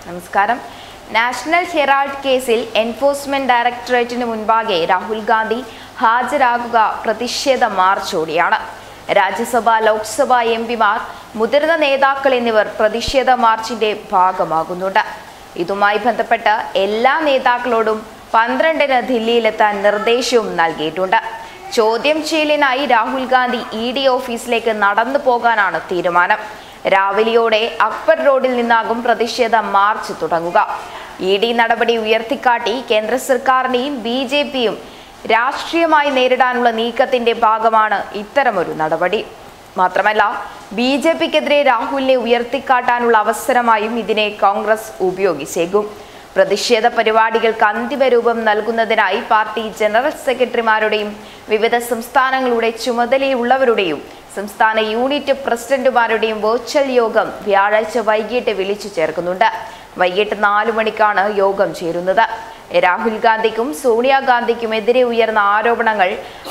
നമസ്കാരം National Herald കേസിൽ എൻഫോഴ്സ്മെന്റ് ഡയറക്ടറേറ്റിന് മുൻപാകെ രാഹുൽ ഗാന്ധി ഹാജരാകുക പ്രതിഷേധ മാർച്ചോടെയാണ് രാജ്യസഭ ലോക്സഭ എം പിമാർ മുതിർന്ന നേതാക്കൾ എന്നിവർ പ്രതിഷേധ മാർച്ചിന്റെ ഭാഗമാകുന്നുണ്ട് ഇതുമായി ബന്ധപ്പെട്ട് എല്ലാ നേതാക്കളോടും പന്ത്രണ്ടിന് ദില്ലിയിലെത്താൻ നിർദ്ദേശവും നൽകിയിട്ടുണ്ട് ചോദ്യം ചെയ്യലിനായി രാഹുൽ ഗാന്ധി ഇ ഡി ഓഫീസിലേക്ക് നടന്നു പോകാനാണ് തീരുമാനം രാവിലെയോടെ അക്ബർ റോഡിൽ നിന്നാകും പ്രതിഷേധ മാർച്ച് തുടങ്ങുക ഇ ഡി നടപടി ഉയർത്തിക്കാട്ടി കേന്ദ്ര സർക്കാരിനെയും ബി ജെ പിയും രാഷ്ട്രീയമായി നേരിടാനുള്ള നീക്കത്തിന്റെ ഭാഗമാണ് ഇത്തരമൊരു നടപടി മാത്രമല്ല ബി ജെ പിക്കെതിരെ രാഹുലിനെ ഉയർത്തിക്കാട്ടാനുള്ള അവസരമായും ഇതിനെ കോൺഗ്രസ് ഉപയോഗിച്ചേക്കും പ്രതിഷേധ പരിപാടികൾക്ക് അന്തിമ രൂപം നൽകുന്നതിനായി പാർട്ടി ജനറൽ സെക്രട്ടറിമാരുടെയും വിവിധ സംസ്ഥാനങ്ങളുടെ ചുമതലയുള്ളവരുടെയും സംസ്ഥാന യൂണിറ്റ് പ്രസിഡന്റുമാരുടെയും വെർച്വൽ യോഗം വ്യാഴാഴ്ച വൈകിട്ട് വിളിച്ചു ചേർക്കുന്നുണ്ട് വൈകിട്ട് നാലു മണിക്കാണ് യോഗം ചേരുന്നത് രാഹുൽ ഗാന്ധിക്കും സോണിയാഗാന്ധിക്കുമെതിരെ ഉയർന്ന ആരോപണങ്ങൾ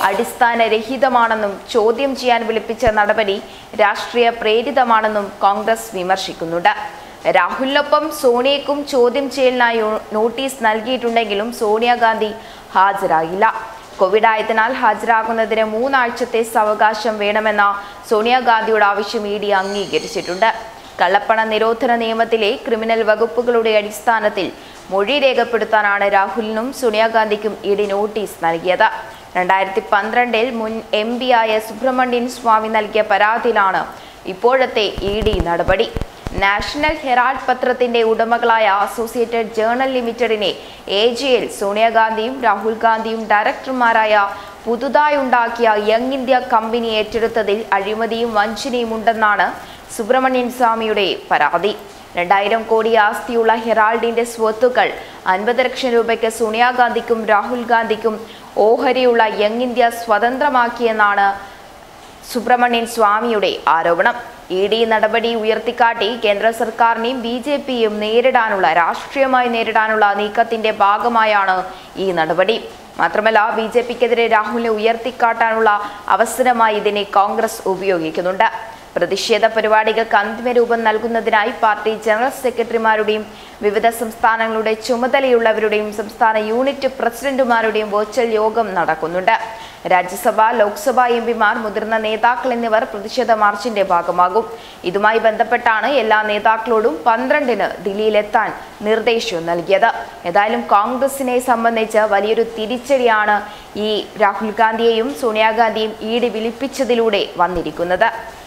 അടിസ്ഥാനരഹിതമാണെന്നും ചോദ്യം ചെയ്യാൻ വിളിപ്പിച്ച നടപടി രാഷ്ട്രീയ പ്രേരിതമാണെന്നും കോൺഗ്രസ് വിമർശിക്കുന്നുണ്ട് രാഹുലിനൊപ്പം സോണിയക്കും ചോദ്യം ചെയ്യലിനായി നോട്ടീസ് നൽകിയിട്ടുണ്ടെങ്കിലും സോണിയാഗാന്ധി ഹാജരായില്ല കോവിഡ് ആയതിനാൽ ഹാജരാകുന്നതിന് മൂന്നാഴ്ചത്തെ സാവകാശം വേണമെന്ന സോണിയാഗാന്ധിയുടെ ആവശ്യം ഇ ഡി അംഗീകരിച്ചിട്ടുണ്ട് കള്ളപ്പണ നിരോധന നിയമത്തിലെ ക്രിമിനൽ വകുപ്പുകളുടെ അടിസ്ഥാനത്തിൽ മൊഴി രേഖപ്പെടുത്താനാണ് രാഹുലിനും സോണിയാഗാന്ധിക്കും ഇ ഡി നോട്ടീസ് നൽകിയത് രണ്ടായിരത്തി പന്ത്രണ്ടിൽ മുൻ എം പി ആയ സുബ്രഹ്മണ്യൻ സ്വാമി നൽകിയ പരാതിയിലാണ് ഇപ്പോഴത്തെ ഇ ഡി നടപടി നാഷണൽ ഹെറാൾഡ് പത്രത്തിന്റെ ഉടമകളായ അസോസിയേറ്റഡ് ജേണൽ ലിമിറ്റഡിനെ എ ജിയിൽ സോണിയാഗാന്ധിയും രാഹുൽ ഗാന്ധിയും ഡയറക്ടർമാരായ പുതുതായി ഉണ്ടാക്കിയ യങ് ഇന്ത്യ കമ്പനി ഏറ്റെടുത്തതിൽ അഴിമതിയും വഞ്ചനയും ഉണ്ടെന്നാണ് സുബ്രഹ്മണ്യൻ സ്വാമിയുടെ പരാതി രണ്ടായിരം കോടി ആസ്തിയുള്ള ഹെറാൾഡിന്റെ സ്വത്തുക്കൾ അൻപത് ലക്ഷം രൂപയ്ക്ക് സോണിയാഗാന്ധിക്കും രാഹുൽ ഗാന്ധിക്കും ഓഹരിയുള്ള യങ് ഇന്ത്യ സ്വതന്ത്രമാക്കിയെന്നാണ് സുബ്രഹ്മണ്യൻ സ്വാമിയുടെ ആരോപണം ഇ ഡി നടപടി ഉയർത്തിക്കാട്ടി കേന്ദ്ര സർക്കാരിനെയും ബി ജെ പിയും നേരിടാനുള്ള രാഷ്ട്രീയമായി നേരിടാനുള്ള നീക്കത്തിന്റെ ഭാഗമായാണ് ഈ നടപടി മാത്രമല്ല ബി ജെ പിക്കെതിരെ രാഹുലിനെ ഉയർത്തിക്കാട്ടാനുള്ള അവസരമായി ഇതിനെ കോൺഗ്രസ് ഉപയോഗിക്കുന്നുണ്ട് പ്രതിഷേധ പരിപാടികൾക്ക് അന്തിമ രൂപം നൽകുന്നതിനായി പാർട്ടി ജനറൽ സെക്രട്ടറിമാരുടെയും വിവിധ സംസ്ഥാനങ്ങളുടെ ചുമതലയുള്ളവരുടെയും സംസ്ഥാന യൂണിറ്റ് പ്രസിഡന്റുമാരുടെയും വെർച്വൽ യോഗം നടക്കുന്നുണ്ട് രാജ്യസഭ ലോക്സഭ എം പിമാർ മുതിർന്ന നേതാക്കൾ എന്നിവർ പ്രതിഷേധ മാർച്ചിന്റെ ഭാഗമാകും ഇതുമായി ബന്ധപ്പെട്ടാണ് എല്ലാ നേതാക്കളോടും പന്ത്രണ്ടിന് ദില്ലിയിലെത്താൻ നിർദ്ദേശവും നൽകിയത് ഏതായാലും കോൺഗ്രസിനെ സംബന്ധിച്ച് വലിയൊരു തിരിച്ചടിയാണ് ഈ രാഹുൽ ഗാന്ധിയെയും സോണിയാഗാന്ധിയും ഈട് വിളിപ്പിച്ചതിലൂടെ വന്നിരിക്കുന്നത്